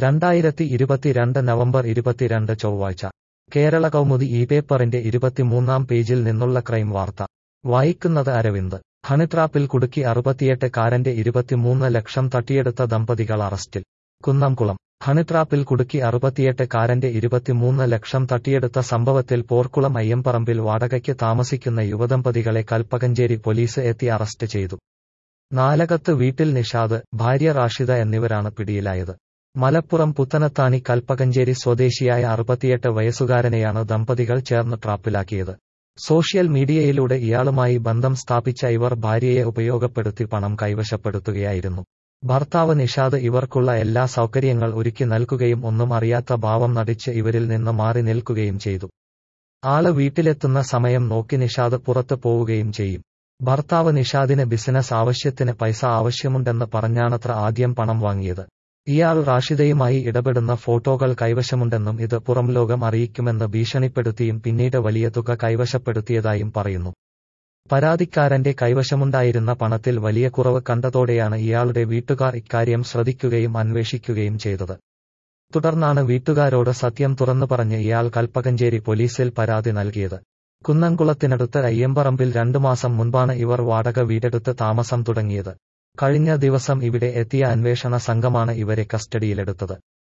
രണ്ടായിരത്തി ഇരുപത്തിരണ്ട് നവംബർ ഇരുപത്തിരണ്ട് ചൊവ്വാഴ്ച കേരള കൗമുദി ഈ പേപ്പറിന്റെ ഇരുപത്തിമൂന്നാം പേജിൽ നിന്നുള്ള ക്രൈം വാർത്ത വായിക്കുന്നത് അരവിന്ദ് ഹണിട്രാപ്പിൽ കുടുക്കി അറുപത്തിയെട്ട് കാരന്റെ ഇരുപത്തിമൂന്ന് ലക്ഷം തട്ടിയെടുത്ത ദമ്പതികൾ അറസ്റ്റിൽ കുന്നംകുളം ഹണിട്രാപ്പിൽ കുടുക്കി അറുപത്തിയെട്ട് കാരന്റെ ഇരുപത്തിമൂന്ന് ലക്ഷം തട്ടിയെടുത്ത സംഭവത്തിൽ പോർക്കുളം അയ്യമ്പറമ്പിൽ വാടകയ്ക്ക് താമസിക്കുന്ന യുവദമ്പതികളെ കൽപ്പകഞ്ചേരി പോലീസ് എത്തി അറസ്റ്റ് ചെയ്തു നാലകത്ത് വീട്ടിൽ നിഷാദ് ഭാര്യ റാഷിദ എന്നിവരാണ് പിടിയിലായത് മലപ്പുറം പുത്തനത്താണി കൽപ്പകഞ്ചേരി സ്വദേശിയായ അറുപത്തിയെട്ട് വയസ്സുകാരനെയാണ് ദമ്പതികൾ ചേർന്ന് ട്രാപ്പിലാക്കിയത് സോഷ്യൽ മീഡിയയിലൂടെ ഇയാളുമായി ബന്ധം സ്ഥാപിച്ച ഇവർ ഭാര്യയെ ഉപയോഗപ്പെടുത്തി പണം കൈവശപ്പെടുത്തുകയായിരുന്നു ഭർത്താവ് നിഷാദ് ഇവർക്കുള്ള എല്ലാ സൗകര്യങ്ങൾ ഒരുക്കി നൽകുകയും ഒന്നും അറിയാത്ത ഭാവം നടിച്ച് ഇവരിൽ നിന്ന് മാറി നിൽക്കുകയും ചെയ്തു ആള് വീട്ടിലെത്തുന്ന സമയം നോക്കി നിഷാദ് പുറത്ത് പോവുകയും ചെയ്യും ഭർത്താവ് നിഷാദിന് ബിസിനസ് ആവശ്യത്തിന് പൈസ ആവശ്യമുണ്ടെന്ന് പറഞ്ഞാണത്ര ആദ്യം പണം വാങ്ങിയത് ഇയാൾ റാഷിദയുമായി ഇടപെടുന്ന ഫോട്ടോകൾ കൈവശമുണ്ടെന്നും ഇത് പുറംലോകം അറിയിക്കുമെന്ന് ഭീഷണിപ്പെടുത്തിയും പിന്നീട് വലിയ തുക കൈവശപ്പെടുത്തിയതായും പറയുന്നു പരാതിക്കാരന്റെ കൈവശമുണ്ടായിരുന്ന പണത്തിൽ വലിയ കുറവ് കണ്ടതോടെയാണ് ഇയാളുടെ വീട്ടുകാർ ഇക്കാര്യം ശ്രദ്ധിക്കുകയും അന്വേഷിക്കുകയും ചെയ്തത് തുടർന്നാണ് വീട്ടുകാരോട് സത്യം തുറന്നു പറഞ്ഞ് ഇയാൾ കൽപ്പകഞ്ചേരി പോലീസിൽ പരാതി നൽകിയത് കുന്നംകുളത്തിനടുത്ത് അയ്യമ്പറമ്പിൽ രണ്ടു മാസം മുൻപാണ് ഇവർ വാടക വീടെടുത്ത് താമസം തുടങ്ങിയത് കഴിഞ്ഞ ദിവസം ഇവിടെ എത്തിയ അന്വേഷണ സംഘമാണ് ഇവരെ കസ്റ്റഡിയിലെടുത്തത്